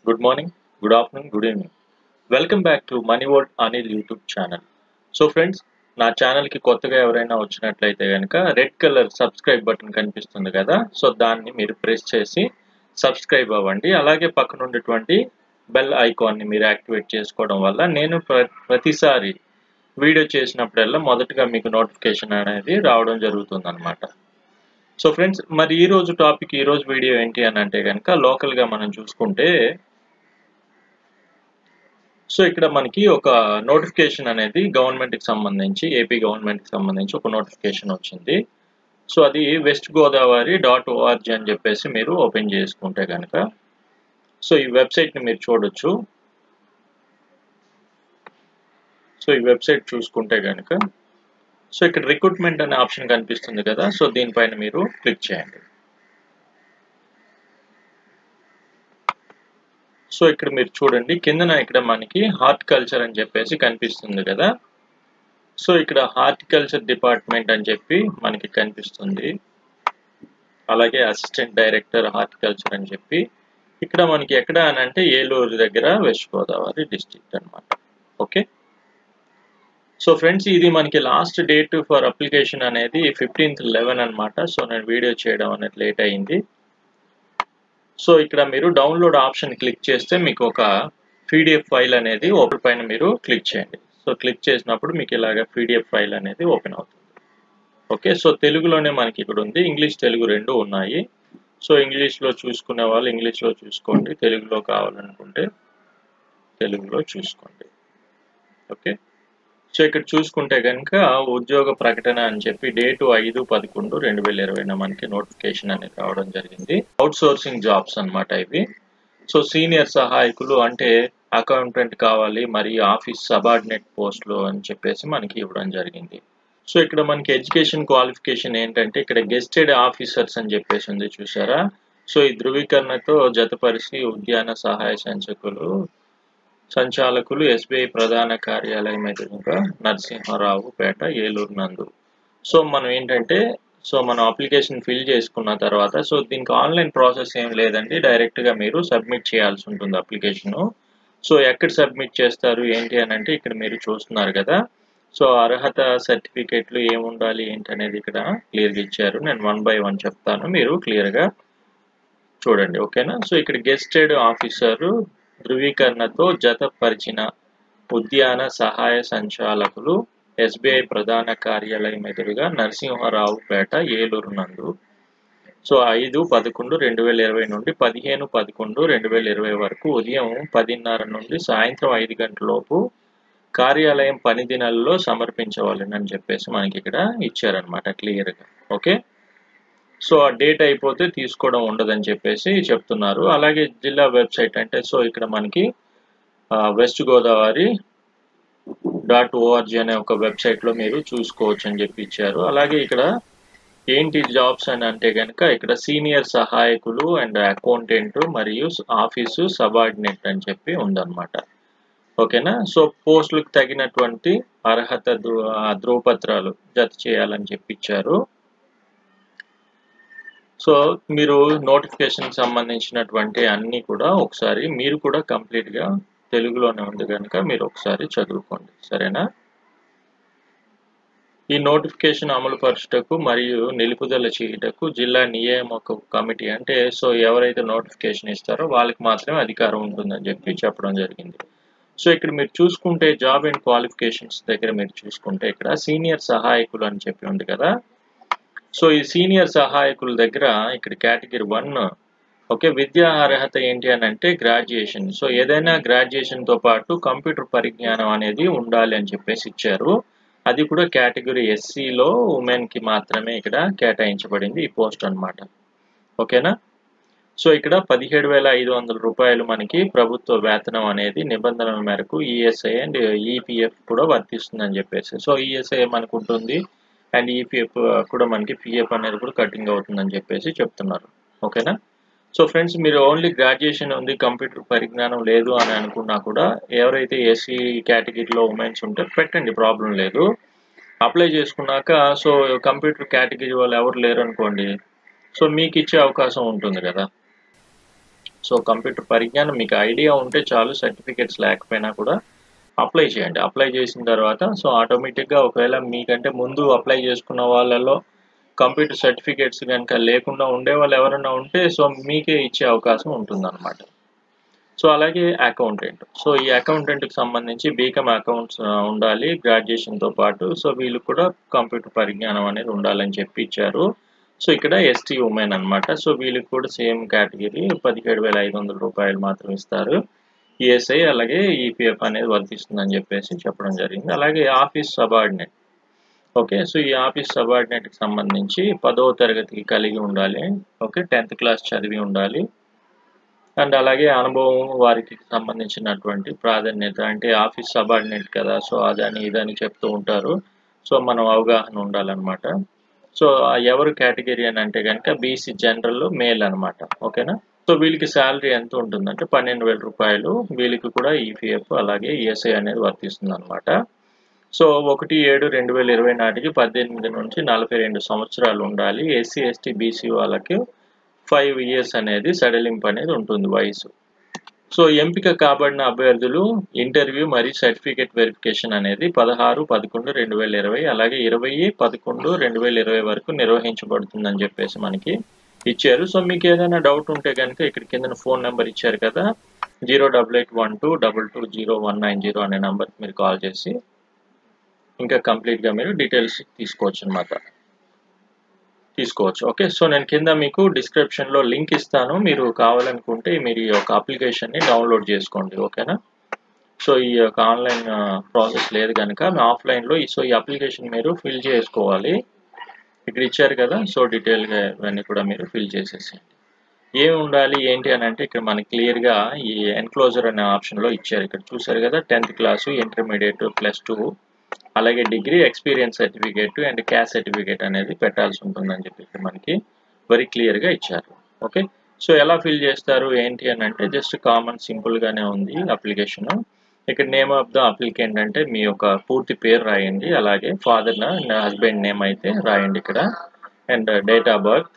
good morning good afternoon good evening welcome back to money world Anil YouTube channel so friends నా ఛానల్కి కొత్తగా ఎవరైనా వచ్చినట్లయితే కనుక రెడ్ కలర్ సబ్స్క్రైబ్ బటన్ కనిపిస్తుంది కదా సో దాన్ని మీరు ప్రెస్ చేసి సబ్స్క్రైబ్ అవ్వండి అలాగే పక్కన ఉండేటువంటి బెల్ ఐకాన్ని మీరు యాక్టివేట్ చేసుకోవడం వల్ల నేను ప్ర- ప్రతిసారి వీడియో చేసినప్పుడల్లా మొదటగా మీకు నోటిఫికేషన్ అనేది రావడం జరుగుతుంది అనమాట సో ఫ్రెండ్స్ మరి ఈ రోజు టాపిక్ ఈ రోజు వీడియో ఏంటి అని అంటే కనుక లోకల్గా మనం చూసుకుంటే సో ఇక్కడ మనకి ఒక నోటిఫికేషన్ అనేది గవర్నమెంట్కి సంబంధించి ఏపీ గవర్నమెంట్కి సంబంధించి ఒక నోటిఫికేషన్ వచ్చింది సో అది వెస్ట్ గోదావరి డాట్ ఓఆర్జీ అని చెప్పేసి మీరు ఓపెన్ చేసుకుంటే కనుక సో ఈ వెబ్సైట్ని మీరు చూడొచ్చు సో ఈ వెబ్సైట్ చూసుకుంటే కనుక సో ఇక్కడ రిక్రూట్మెంట్ అనే ఆప్షన్ కనిపిస్తుంది కదా సో దీనిపైన మీరు క్లిక్ చేయండి సో ఇక్కడ మీరు చూడండి కిందన ఇక్కడ మనకి హార్టికల్చర్ అని చెప్పేసి కనిపిస్తుంది కదా సో ఇక్కడ హార్టికల్చర్ డిపార్ట్మెంట్ అని చెప్పి మనకి కనిపిస్తుంది అలాగే అసిస్టెంట్ డైరెక్టర్ హార్టికల్చర్ అని చెప్పి ఇక్కడ మనకి ఎక్కడ అని అంటే ఏలూరు దగ్గర వెస్ట్ గోదావరి డిస్ట్రిక్ట్ అన్నమాట ఓకే సో ఫ్రెండ్స్ ఇది మనకి లాస్ట్ డేట్ ఫర్ అప్లికేషన్ అనేది ఫిఫ్టీన్త్ లెవెన్ అన్నమాట సో నేను వీడియో చేయడం అనేది లేట్ అయింది సో ఇక్కడ మీరు డౌన్లోడ్ ఆప్షన్ క్లిక్ చేస్తే మీకు ఒక పీడిఎఫ్ ఫైల్ అనేది ఓపెన్ పైన మీరు క్లిక్ చేయండి సో క్లిక్ చేసినప్పుడు మీకు ఇలాగ పీడిఎఫ్ ఫైల్ అనేది ఓపెన్ అవుతుంది ఓకే సో తెలుగులోనే మనకి ఇక్కడ ఉంది ఇంగ్లీష్ తెలుగు రెండు ఉన్నాయి సో ఇంగ్లీష్లో చూసుకునే వాళ్ళు ఇంగ్లీష్లో చూసుకోండి తెలుగులో కావాలనుకుంటే తెలుగులో చూసుకోండి ఓకే సో ఇక్కడ చూసుకుంటే కనుక ఉద్యోగ ప్రకటన అని చెప్పి డేటు ఐదు పదకొండు రెండు వేల ఇరవైన మనకి నోటిఫికేషన్ అనేది రావడం జరిగింది అవుట్ సోర్సింగ్ జాబ్స్ అన్నమాట ఇవి సో సీనియర్ సహాయకులు అంటే అకౌంటెంట్ కావాలి మరియు ఆఫీస్ సబార్డినేట్ పోస్టులు అని చెప్పేసి మనకి ఇవ్వడం జరిగింది సో ఇక్కడ మనకి ఎడ్యుకేషన్ క్వాలిఫికేషన్ ఏంటంటే ఇక్కడ గెస్టెడ్ ఆఫీసర్స్ అని చెప్పేసి ఉంది చూసారా సో ఈ ధృవీకరణతో జతపరిచి ఉద్యాన సహాయ సంచకులు సంచాలకులు ఎస్బీఐ ప్రధాన కార్యాలయం ఎదురుగా నరసింహారావు పేట ఏలూరు నందు సో మనం ఏంటంటే సో మనం అప్లికేషన్ ఫిల్ చేసుకున్న తర్వాత సో దీనికి ఆన్లైన్ ప్రాసెస్ ఏం లేదండి డైరెక్ట్గా మీరు సబ్మిట్ చేయాల్సి ఉంటుంది అప్లికేషను సో ఎక్కడ సబ్మిట్ చేస్తారు ఏంటి అని అంటే ఇక్కడ మీరు చూస్తున్నారు కదా సో అర్హత సర్టిఫికేట్లు ఏమి ఉండాలి ఏంటి అనేది ఇక్కడ క్లియర్గా ఇచ్చారు నేను వన్ బై వన్ చెప్తాను మీరు క్లియర్గా చూడండి ఓకేనా సో ఇక్కడ గెస్టెడ్ ఆఫీసరు ధృవీకరణతో జతపరిచిన ఉద్యాన సహాయ సంచాలకులు ఎస్బీఐ ప్రధాన కార్యాలయం ఎదురుగా నరసింహారావు పేట ఏలూరు నందు సో ఐదు పదకొండు రెండు వేల ఇరవై నుండి పదిహేను పదకొండు రెండు వేల ఇరవై వరకు ఉదయం పదిన్నర నుండి సాయంత్రం ఐదు గంటల లోపు కార్యాలయం పని దినాల్లో సమర్పించవాలని అని చెప్పేసి మనకి ఇక్కడ ఇచ్చారనమాట క్లియర్గా ఓకే సో ఆ డేట్ అయిపోతే తీసుకోవడం ఉండదని చెప్పేసి చెప్తున్నారు అలాగే జిల్లా వెబ్సైట్ అంటే సో ఇక్కడ మనకి ఆ, వెస్ట్ గోదావరి డాట్ ఓఆర్జీ అనే ఒక వెబ్సైట్లో మీరు చూసుకోవచ్చు అని చెప్పి ఇచ్చారు అలాగే ఇక్కడ ఏంటి జాబ్స్ అని అంటే కనుక ఇక్కడ సీనియర్ సహాయకులు అండ్ అకౌంటెంట్ మరియు ఆఫీసు సబార్డినేట్ అని చెప్పి ఉందన్నమాట ఓకేనా సో పోస్టులకు తగినటువంటి అర్హత ధృ- ఆ, ధృవపత్రాలు జత చేయాలని చెప్పి ఇచ్చారు సో మీరు నోటిఫికేషన్ సంబంధించినటువంటి అన్నీ కూడా ఒకసారి మీరు కూడా కంప్లీట్గా తెలుగులోనే ఉంది కనుక మీరు ఒకసారి చదువుకోండి సరేనా ఈ నోటిఫికేషన్ అమలు పరచుటకు మరియు నిలుపుదల చేయుటకు జిల్లా నియామక కమిటీ అంటే సో ఎవరైతే నోటిఫికేషన్ ఇస్తారో వాళ్ళకి మాత్రమే అధికారం ఉంటుందని చెప్పి చెప్పడం జరిగింది సో ఇక్కడ మీరు చూసుకుంటే జాబ్ అండ్ క్వాలిఫికేషన్స్ దగ్గర మీరు చూసుకుంటే ఇక్కడ సీనియర్ సహాయకులు అని చెప్పి ఉంది కదా సో ఈ సీనియర్ సహాయకుల దగ్గర ఇక్కడ కేటగిరీ వన్ ఓకే విద్యా అర్హత ఏంటి అని అంటే గ్రాడ్యుయేషన్ సో ఏదైనా graduation తో పాటు కంప్యూటర్ పరిజ్ఞానం అనేది ఉండాలి అని చెప్పేసి ఇచ్చారు అది కూడా కేటగిరీ ఎస్సీలో కి మాత్రమే ఇక్కడ కేటాయించబడింది ఈ పోస్ట్ అన్నమాట ఓకేనా సో ఇక్కడ పదిహేడు వేల ఐదు వందల రూపాయలు మనకి ప్రభుత్వ వేతనం అనేది నిబంధనల మేరకు ఈఎస్ఐ అండ్ ఈపీఎఫ్ కూడా వర్తిస్తుందని చెప్పేసి సో ఈఎస్ఐ మనకు ఉంటుంది అండ్ ఈపీఎఫ్ కూడా మనకి పిఎఫ్ అనేది కూడా కటింగ్ అవుతుందని చెప్పేసి చెప్తున్నారు ఓకేనా సో ఫ్రెండ్స్ మీరు ఓన్లీ గ్రాడ్యుయేషన్ ఉంది కంప్యూటర్ పరిజ్ఞానం లేదు అని అనుకున్నా కూడా ఎవరైతే ఎస్సీ కేటగిరీలో ఉమెన్స్ ఉంటే పెట్టండి ప్రాబ్లం లేదు అప్లై చేసుకున్నాక సో కంప్యూటర్ కేటగిరీ వాళ్ళు ఎవరు లేరు అనుకోండి సో మీకు ఇచ్చే అవకాశం ఉంటుంది కదా సో కంప్యూటర్ పరిజ్ఞానం మీకు ఐడియా ఉంటే చాలు సర్టిఫికేట్స్ లేకపోయినా కూడా అప్లై చేయండి అప్లై చేసిన తర్వాత సో ఆటోమేటిక్గా ఒకవేళ మీకంటే ముందు అప్లై చేసుకున్న వాళ్ళలో కంప్యూటర్ సర్టిఫికేట్స్ కనుక లేకుండా ఉండే వాళ్ళు ఎవరైనా ఉంటే సో మీకే ఇచ్చే అవకాశం ఉంటుందన్నమాట సో అలాగే అకౌంటెంట్ సో ఈ అకౌంటెంట్కి సంబంధించి బీకమ్ అకౌంట్స్ ఉండాలి గ్రాడ్యుయేషన్తో పాటు సో వీళ్ళకి కూడా కంప్యూటర్ పరిజ్ఞానం అనేది ఉండాలని చెప్పి ఇచ్చారు సో ఇక్కడ ఎస్టీ ఉమెన్ అనమాట సో వీళ్ళకి కూడా సేమ్ కేటగిరీ పదిహేడు వేల ఐదు వందల రూపాయలు మాత్రం ఇస్తారు ఈఎస్ఐ అలాగే ఈపీఎఫ్ అనేది వర్తిస్తుందని చెప్పేసి చెప్పడం జరిగింది అలాగే ఆఫీస్ సబార్డినేట్ ఓకే సో ఈ ఆఫీస్ సబార్డినేట్కి సంబంధించి పదవ తరగతికి కలిగి ఉండాలి ఓకే టెన్త్ క్లాస్ చదివి ఉండాలి అండ్ అలాగే అనుభవం వారికి సంబంధించినటువంటి ప్రాధాన్యత అంటే ఆఫీస్ సబార్డినేట్ కదా సో అదని ఇదని చెప్తూ ఉంటారు సో మనం అవగాహన ఉండాలన్నమాట సో ఎవరు కేటగిరీ అని అంటే కనుక బీసీ జనరల్ మేల్ అనమాట ఓకేనా సో వీళ్ళకి శాలరీ ఎంత ఉంటుందంటే పన్నెండు వేల రూపాయలు వీళ్ళకి కూడా ఈపీఎఫ్ అలాగే ఈఎస్ఐ అనేది వర్తిస్తుంది అనమాట సో ఒకటి ఏడు రెండు వేల ఇరవై నాటికి పద్దెనిమిది నుంచి నలభై రెండు సంవత్సరాలు ఉండాలి ఎస్సీ ఎస్టీ బీసీ వాళ్ళకి ఫైవ్ ఇయర్స్ అనేది సడలింపు అనేది ఉంటుంది వయసు సో ఎంపిక కాబడిన అభ్యర్థులు ఇంటర్వ్యూ మరియు సర్టిఫికేట్ వెరిఫికేషన్ అనేది పదహారు పదకొండు రెండు వేల ఇరవై అలాగే ఇరవై పదకొండు రెండు వేల ఇరవై వరకు నిర్వహించబడుతుందని చెప్పేసి మనకి ఇచ్చారు సో మీకు ఏదైనా డౌట్ ఉంటే కనుక ఇక్కడ కింద ఫోన్ నెంబర్ ఇచ్చారు కదా zero double eight one two double two zero one nine zero అనే నెంబర్కి మీరు కాల్ చేసి ఇంకా కంప్లీట్గా మీరు డీటెయిల్స్ తీసుకోవచ్చు అనమాట తీసుకోవచ్చు ఓకే సో నేను కింద మీకు డిస్క్రిప్షన్లో లింక్ ఇస్తాను మీరు కావాలనుకుంటే మీరు ఈ యొక్క అప్లికేషన్ని డౌన్లోడ్ చేసుకోండి ఓకేనా సో ఈ యొక్క ఆన్లైన్ ప్రాసెస్ లేదు కనుక ఆఫ్లైన్లో సో ఈ అప్లికేషన్ మీరు ఫిల్ చేసుకోవాలి ఇక్కడ ఇచ్చారు కదా సో డీటెయిల్గా ఇవన్నీ కూడా మీరు ఫిల్ చేసేసేయండి ఏమి ఉండాలి ఏంటి అని అంటే ఇక్కడ మనకి క్లియర్గా ఈ ఎన్క్లోజర్ అనే ఆప్షన్లో ఇచ్చారు ఇక్కడ చూసారు కదా tenth class intermediate plus two అలాగే degree experience certificate and caste certificate అనేది పెట్టాల్సి ఉంటుందని చెప్పి మనకి వెరీ క్లియర్గా ఇచ్చారు ఓకే సో ఎలా ఫిల్ చేస్తారు ఏంటి అని అంటే జస్ట్ కామన్ సింపుల్గానే ఉంది అప్లికేషన్ ఇక్కడ నేమ్ ఆఫ్ ద అప్లికెంట్ అంటే మీ యొక్క పూర్తి పేరు రాయండి అలాగే ఫాదర్ హస్బెండ్ నేమ్ అయితే రాయండి ఇక్కడ and date of birth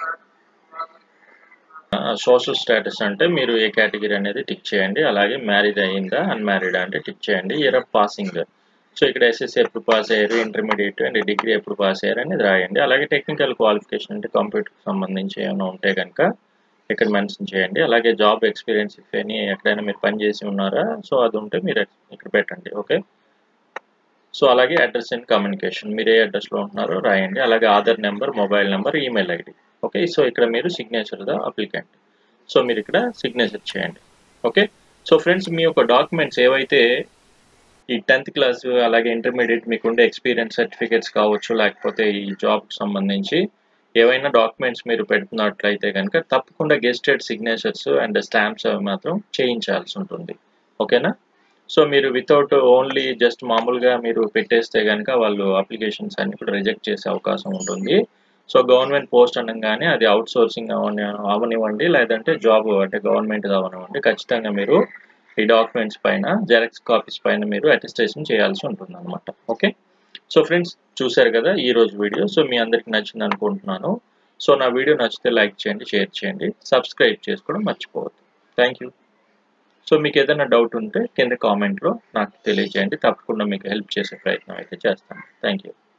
social status అంటే మీరు ఏ కేటగిరీ అనేది టిక్ చేయండి అలాగే మ్యారీడ్ అయ్యిందా అన్మ్యారీడ్ అంటే టిక్ చేయండి ఇయర్ ఆఫ్ పాసింగ్ సో ఇక్కడ ఎస్ఎస్సి ఎప్పుడు పాస్ అయ్యారు ఇంటర్మీడియట్ అండ్ డిగ్రీ ఎప్పుడు పాస్ అయ్యారు అనేది రాయండి అలాగే టెక్నికల్ క్వాలిఫికేషన్ అంటే కంప్యూటర్కి సంబంధించి ఏమైనా ఉంటే కనుక ఇక్కడ మెన్షన్ చేయండి అలాగే జాబ్ ఎక్స్పీరియన్స్ ఇఫ్ ఎనీ ఎక్కడైనా మీరు పని చేసి ఉన్నారా సో అది ఉంటే మీరు ఇక్కడ పెట్టండి ఓకే సో అలాగే అడ్రస్ అండ్ కమ్యూనికేషన్ మీరు ఏ అడ్రస్లో ఉంటున్నారో రాయండి అలాగే Aadhaar number mobile number email ID okay so ఇక్కడ మీరు సిగ్నేచర్ ద అప్లికెంట్ సో మీరు ఇక్కడ సిగ్నేచర్ చేయండి ఓకే సో ఫ్రెండ్స్ మీ యొక్క డాక్యుమెంట్స్ ఏవైతే ఈ టెన్త్ క్లాస్ అలాగే ఇంటర్మీడియట్ మీకు ఉండే ఎక్స్పీరియన్స్ సర్టిఫికేట్స్ కావచ్చు లేకపోతే ఈ జాబ్కి సంబంధించి ఏవైనా డాక్యుమెంట్స్ మీరు పెడుతున్నట్లయితే కనుక తప్పకుండా గెస్టెడ్ సిగ్నేచర్స్ అండ్ స్టాంప్స్ అవి మాత్రం చేయించాల్సి ఉంటుంది ఓకేనా సో మీరు వితౌట్ ఓన్లీ జస్ట్ మామూలుగా మీరు పెట్టేస్తే కనుక వాళ్ళు అప్లికేషన్స్ అన్ని కూడా రిజెక్ట్ చేసే అవకాశం ఉంటుంది సో గవర్నమెంట్ పోస్ట్ అనగానే అది అవుట్ సోర్సింగ్ అవని అవనివ్వండి లేదంటే జాబ్ అంటే గవర్నమెంట్ అవనివ్వండి ఖచ్చితంగా మీరు ఈ డాక్యుమెంట్స్ పైన జెరాక్స్ కాపీస్ పైన మీరు అటెస్టేషన్ చేయాల్సి ఉంటుంది అనమాట ఓకే సో ఫ్రెండ్స్ చూశారు కదా ఈ రోజు వీడియో సో మీ అందరికి నచ్చింది అనుకుంటున్నాను సో నా వీడియో నచ్చితే లైక్ చేయండి షేర్ చేయండి సబ్స్క్రైబ్ చేసుకోవడం మర్చిపోవద్దు థ్యాంక్ యూ సో మీకు ఏదైనా డౌట్ ఉంటే కింద కామెంట్లో నాకు తెలియజేయండి తప్పకుండా మీకు హెల్ప్ చేసే ప్రయత్నం అయితే చేస్తాను థ్యాంక్ యూ